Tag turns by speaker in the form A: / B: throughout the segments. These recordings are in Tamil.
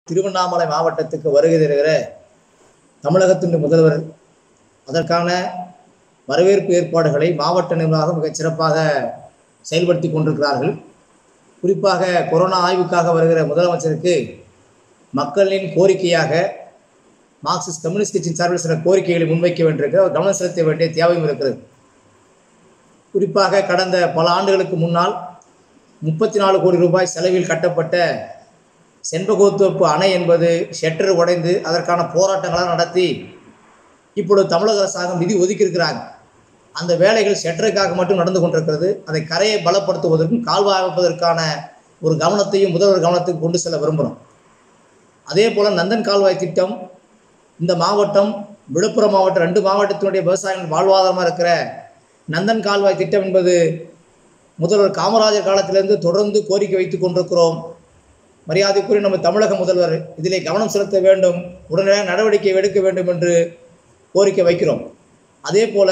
A: திருவண்ணாமலை மாவட்டத்துக்கு வருகை தருகிற தமிழகத்தின் முதல்வர் அதற்கான வரவேற்பு ஏற்பாடுகளை மாவட்ட நிர்வாகம் மிகச் சிறப்பாக செயல்படுத்தி கொண்டிருக்கிறார்கள் குறிப்பாக கொரோனா ஆய்வுக்காக வருகிற முதலமைச்சருக்கு மக்களின் கோரிக்கையாக மார்க்சிஸ்ட் கம்யூனிஸ்ட் கட்சியின் சார்பில் சில கோரிக்கைகளை முன்வைக்க வேண்டியிருக்கிறது அவர் கவனம் செலுத்த வேண்டிய தேவையும் இருக்கிறது குறிப்பாக கடந்த பல ஆண்டுகளுக்கு முன்னால் முப்பத்தி நாலு கோடி ரூபாய் செலவில் கட்டப்பட்ட செண்பகோத்தோப்பு அணை என்பது ஷெட்டர் உடைந்து அதற்கான போராட்டங்களாக நடத்தி இப்பொழுது தமிழக அரசாங்கம் நிதி ஒதுக்கியிருக்கிறாங்க அந்த வேலைகள் ஷெட்டருக்காக மட்டும் நடந்து கொண்டிருக்கிறது அதை கரையை பலப்படுத்துவதற்கும் கால்வாய் அமைப்பதற்கான ஒரு கவனத்தையும் முதல்வர் கவனத்துக்கு கொண்டு செல்ல விரும்புகிறோம் அதே போல் நந்தன் கால்வாய் திட்டம் இந்த மாவட்டம் விழுப்புரம் மாவட்டம் ரெண்டு மாவட்டத்தினுடைய விவசாயிகள் வாழ்வாதாரமாக இருக்கிற நந்தன் கால்வாய் திட்டம் என்பது முதல்வர் காமராஜர் காலத்திலிருந்து தொடர்ந்து கோரிக்கை வைத்துக் கொண்டிருக்கிறோம் மரியாதைக்குரிய நம்ம தமிழக முதல்வர் இதிலே கவனம் செலுத்த வேண்டும் உடனடியாக நடவடிக்கை எடுக்க வேண்டும் என்று கோரிக்கை வைக்கிறோம் அதே போல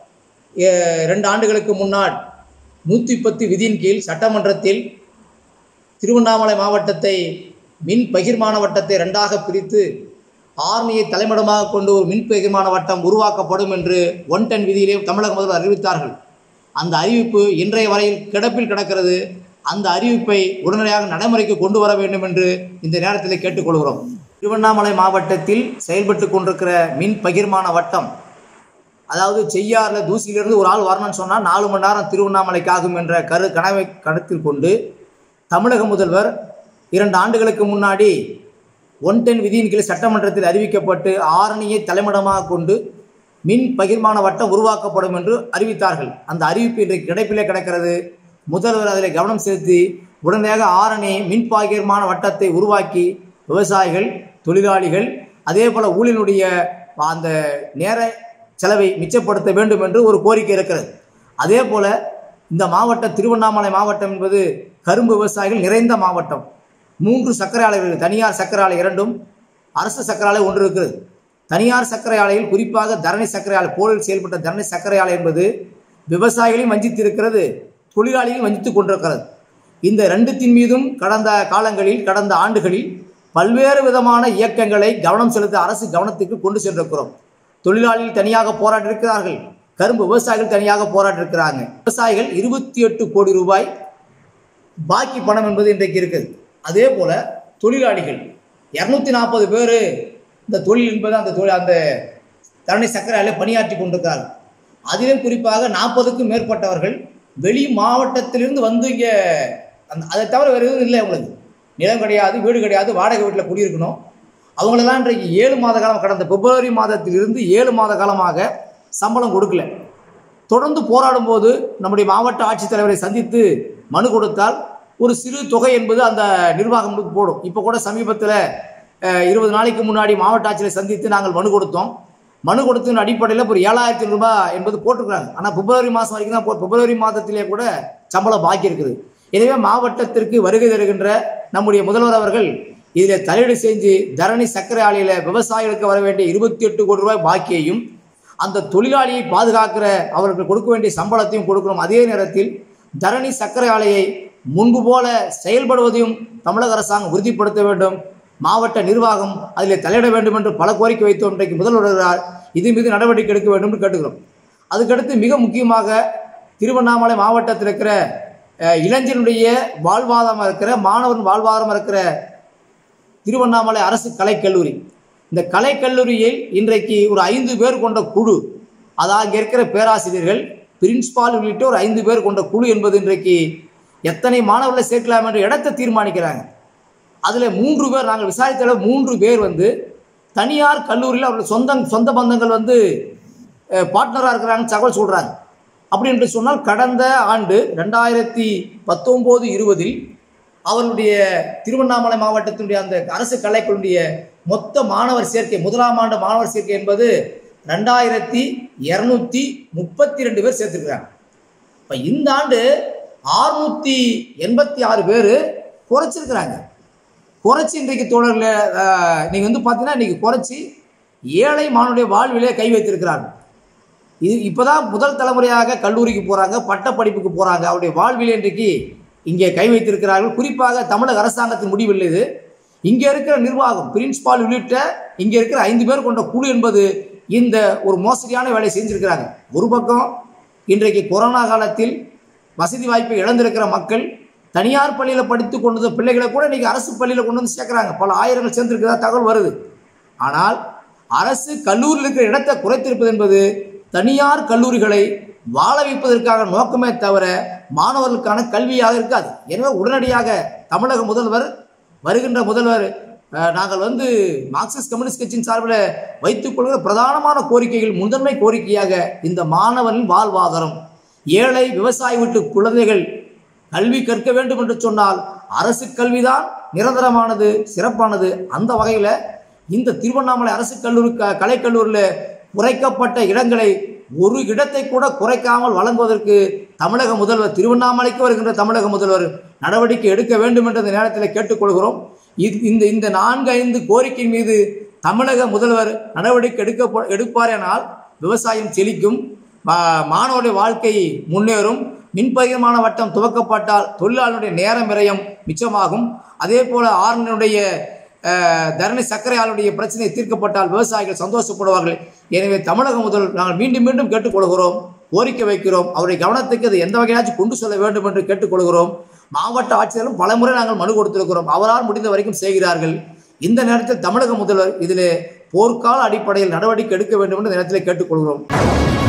A: எ- ரெண்டு ஆண்டுகளுக்கு முன்னால் நூற்றி பத்து விதியின் கீழ் சட்டமன்றத்தில் திருவண்ணாமலை மாவட்டத்தை மின் பகிர்மான வட்டத்தை ரெண்டாக பிரித்து ஆர்மியை தலைமையிடமாக கொண்டு ஒரு மின் பகிர்மான வட்டம் உருவாக்கப்படும் என்று ஒன் டென் விதியிலே தமிழக முதல்வர் அறிவித்தார்கள் அந்த அறிவிப்பு இன்றைய வரையில் கிடப்பில் கிடக்கிறது அந்த அறிவிப்பை உடனடியாக நடைமுறைக்கு கொண்டு வர வேண்டும் என்று இந்த நேரத்தில் கேட்டுக்கொள்கிறோம் திருவண்ணாமலை மாவட்டத்தில் செயல்பட்டு கொண்டிருக்கிற மின் பகிர்மான வட்டம் அதாவது செய்யாறில் தூசியிலிருந்து ஒரு ஆள் வரணும்னு சொன்னால் நாலு மணி நேரம் திருவண்ணாமலைக்கு ஆகும் என்ற கரு கனவை கருத்தில் கொண்டு தமிழக முதல்வர் இரண்டு ஆண்டுகளுக்கு முன்னாடி ஒன் டென் விதியின் கீழ் சட்டமன்றத்தில் அறிவிக்கப்பட்டு ஆரணியை தலைமையிடமாக கொண்டு மின் பகிர்மான வட்டம் உருவாக்கப்படும் என்று அறிவித்தார்கள் அந்த அறிவிப்பு இன்றைக்கு கிடைப்பிலே கிடக்கிறது முதல்வர் அதில் கவனம் செலுத்தி உடனடியாக ஆரணி மின் பகிர்மான வட்டத்தை உருவாக்கி விவசாயிகள் தொழிலாளிகள் அதே போல ஊழியனுடைய அந்த நேர செலவை மிச்சப்படுத்த வேண்டும் என்று ஒரு கோரிக்கை இருக்கிறது அதே போல இந்த மாவட்டம் திருவண்ணாமலை மாவட்டம் என்பது கரும்பு விவசாயிகள் நிறைந்த மாவட்டம் மூன்று சர்க்கரை ஆலைகள் தனியார் சர்க்கரை ஆலை இரண்டும் அரசு சர்க்கரை ஆலை ஒன்று இருக்கிறது தனியார் சர்க்கரை ஆலையில் குறிப்பாக தரணி சர்க்கரை ஆலை போலில் செயல்பட்ட தரணி சர்க்கரை ஆலை என்பது விவசாயிகளையும் வஞ்சித்து இருக்கிறது தொழிலாளிகளையும் வஞ்சித்துக் கொண்டிருக்கிறது இந்த ரெண்டுத்தின் மீதும் கடந்த காலங்களில் கடந்த ஆண்டுகளில் பல்வேறு விதமான இயக்கங்களை கவனம் செலுத்த அரசு கவனத்துக்கு கொண்டு சென்றிருக்கிறோம் தொழிலாளிகள் தனியாக போராட்டிருக்கிறார்கள் கரும்பு விவசாயிகள் தனியாக போராட்டிருக்கிறாங்க விவசாயிகள் இருபத்தி எட்டு கோடி ரூபாய் பாக்கி பணம் என்பது இன்றைக்கு இருக்குது அதே போல தொழிலாளிகள் இரநூத்தி நாற்பது பேர் இந்த தொழில் என்பது அந்த தொழில் அந்த தரணி சர்க்கரை ஆலையில் பணியாற்றி கொண்டிருக்கிறார்கள் அதிலும் குறிப்பாக நாற்பதுக்கும் மேற்பட்டவர்கள் வெளி மாவட்டத்திலிருந்து வந்து இங்கே அந்த அதை தவிர வேறு எதுவும் இல்லை அவங்களுக்கு நிலம் கிடையாது வீடு கிடையாது வாடகை வீட்டில் குடியிருக்கணும் அவங்களெல்லாம் இன்றைக்கு ஏழு மாத காலம் கடந்த பிப்ரவரி மாதத்திலிருந்து ஏழு மாத காலமாக சம்பளம் கொடுக்கல தொடர்ந்து போராடும் போது நம்முடைய மாவட்ட ஆட்சித்தலைவரை சந்தித்து மனு கொடுத்தால் ஒரு சிறு தொகை என்பது அந்த நிர்வாகம் போடும் இப்போ கூட சமீபத்தில் இருபது நாளைக்கு முன்னாடி மாவட்ட ஆட்சியரை சந்தித்து நாங்கள் மனு கொடுத்தோம் மனு கொடுத்ததன் அடிப்படையில் ஒரு ஏழாயிரத்தி ரூபாய் என்பது போட்டிருக்கிறாங்க ஆனால் பிப்ரவரி மாதம் வரைக்கும் தான் போ- பிப்ரவரி மாதத்திலே கூட சம்பளம் பாக்கி இருக்குது எனவே மாவட்டத்திற்கு வருகை தருகின்ற நம்முடைய முதல்வர் அவர்கள் இதில் தலையீடு செஞ்சு தரணி சர்க்கரை ஆலையில் விவசாயிகளுக்கு வர வேண்டிய இருபத்தி எட்டு கோடி ரூபாய் பாக்கியையும் அந்த தொழிலாளியை பாதுகாக்கிற அவர்களுக்கு கொடுக்க வேண்டிய சம்பளத்தையும் கொடுக்கணும் அதே நேரத்தில் தரணி சர்க்கரை ஆலையை முன்பு போல செயல்படுவதையும் தமிழக அரசாங்கம் உறுதிப்படுத்த வேண்டும் மாவட்ட நிர்வாகம் அதில் தலையிட வேண்டும் என்று பல கோரிக்கை வைத்தோம் இன்றைக்கு முதல்வர் வருகிறார் இது மீது நடவடிக்கை எடுக்க வேண்டும் என்று கேட்டுக்கிறோம் அதுக்கடுத்து மிக முக்கியமாக திருவண்ணாமலை மாவட்டத்தில் இருக்கிற அஹ், இளைஞனுடைய வாழ்வாதாரமாக இருக்கிற மாணவன் வாழ்வாதாரமாக இருக்கிற திருவண்ணாமலை அரசு கலைக்கல்லூரி இந்த கலைக்கல்லூரியில் இன்றைக்கு ஒரு ஐந்து பேர் கொண்ட குழு அதாவது அங்கே இருக்கிற பேராசிரியர்கள் பிரின்ஸ்பால் உள்ளிட்ட ஒரு ஐந்து பேர் கொண்ட குழு என்பது இன்றைக்கு எத்தனை மாணவர்களை சேர்க்கலாம் என்ற இடத்தை தீர்மானிக்கிறாங்க அதில் மூன்று பேர் நாங்கள் விசாரித்த மூன்று பேர் வந்து தனியார் கல்லூரியில் அவர்கள் சொந்த சொந்த பந்தங்கள் வந்து பார்ட்னராக இருக்கிறாங்கன்னு தகவல் சொல்கிறாங்க அப்படி என்று சொன்னால் கடந்த ஆண்டு ரெண்டாயிரத்தி பத்தொம்போது இருபதில் அவர்களுடைய திருவண்ணாமலை மாவட்டத்தினுடைய அந்த அரசு கலைக்கல்லுடைய மொத்த மாணவர் சேர்க்கை முதலாம் ஆண்டு மாணவர் சேர்க்கை என்பது ரெண்டாயிரத்தி இரநூத்தி முப்பத்தி ரெண்டு பேர் சேர்த்துருக்கிறாங்க இப்போ இந்த ஆண்டு ஆறுநூற்றி எண்பத்தி ஆறு பேர் குறைச்சிருக்கிறாங்க குறைச்சி இன்றைக்கு தோழர்கள் நீங்கள் வந்து பார்த்தீங்கன்னா இன்றைக்கி குறைச்சி ஏழை மாணவருடைய வாழ்விலே கை வைத்திருக்கிறார்கள் இது இப்போதான் முதல் தலைமுறையாக கல்லூரிக்கு போகிறாங்க பட்ட படிப்புக்கு போகிறாங்க அவருடைய வாழ்விலே இன்றைக்கு இங்கே கை வைத்திருக்கிறார்கள் குறிப்பாக தமிழக அரசாங்கத்தின் முடிவில் இது இங்கே இருக்கிற நிர்வாகம் பிரின்ஸ்பால் உள்ளிட்ட இங்கே இருக்கிற ஐந்து பேர் கொண்ட குழு என்பது இந்த ஒரு மோசடியான வேலையை செஞ்சிருக்கிறாங்க ஒரு பக்கம் இன்றைக்கு கொரோனா காலத்தில் வசதி வாய்ப்பை இழந்திருக்கிற மக்கள் தனியார் பள்ளியில் படித்து கொண்டு வந்த பிள்ளைகளை கூட இன்னைக்கு அரசு பள்ளியில் கொண்டு வந்து சேர்க்குறாங்க பல ஆயிரங்கள் சேர்ந்திருக்கிறதா தகவல் வருது ஆனால் அரசு கல்லூரியில் இருக்கிற இடத்தை குறைத்திருப்பது என்பது தனியார் கல்லூரிகளை வாழ வைப்பதற்காக நோக்கமே தவிர மாணவர்களுக்கான கல்வியாக இருக்காது எனவே உடனடியாக தமிழக முதல்வர் வருகின்ற முதல்வர் அஹ், நாங்கள் வந்து மார்க்சிஸ்ட் கம்யூனிஸ்ட் கட்சியின் சார்பில் வைத்துக் கொள்கிற பிரதானமான கோரிக்கைகள் முதன்மை கோரிக்கையாக இந்த மாணவனின் வாழ்வாதாரம் ஏழை விவசாய வீட்டு குழந்தைகள் கல்வி கற்க வேண்டும் என்று சொன்னால் அரசு கல்விதான் நிரந்தரமானது சிறப்பானது அந்த வகையில் இந்த திருவண்ணாமலை அரசு கல்லூரி க- கலைக்கல்லூரியில் குறைக்கப்பட்ட இடங்களை ஒரு இடத்தை கூட குறைக்காமல் வழங்குவதற்கு தமிழக முதல்வர் திருவண்ணாமலைக்கு வருகின்ற தமிழக முதல்வர் நடவடிக்கை எடுக்க வேண்டும் என்ற இந்த நேரத்தில் கேட்டுக்கொள்கிறோம் இது இந்த இந்த நான்கு ஐந்து கோரிக்கை மீது தமிழக முதல்வர் நடவடிக்கை எடுக்க எடுப்பாரேனால் விவசாயம் செழிக்கும் மா- மாணவருடைய வாழ்க்கை முன்னேறும் மின்பகிர்மான வட்டம் துவக்கப்பட்டால் தொழிலாளருடைய நேரம் விரயம் மிச்சமாகும் அதே போல ஆறுனுடைய அஹ், தரணி சர்க்கரை ஆளுடைய பிரச்சனை தீர்க்கப்பட்டால் விவசாயிகள் சந்தோஷப்படுவார்கள் எனவே தமிழக முதல் நாங்கள் மீண்டும் மீண்டும் கேட்டுக்கொள்கிறோம் கோரிக்கை வைக்கிறோம் அவருடைய கவனத்துக்கு அது எந்த வகையாச்சும் கொண்டு செல்ல வேண்டும் என்று கேட்டுக்கொள்கிறோம் மாவட்ட ஆட்சியரும் பலமுறை நாங்கள் மனு கொடுத்திருக்கிறோம் அவரால் முடிந்த வரைக்கும் செய்கிறார்கள் இந்த நேரத்தில் தமிழக முதல்வர் இதிலே போர்க்கால அடிப்படையில் நடவடிக்கை எடுக்க வேண்டும் என்று இந்த நேரத்தில் கேட்டுக்கொள்கிறோம்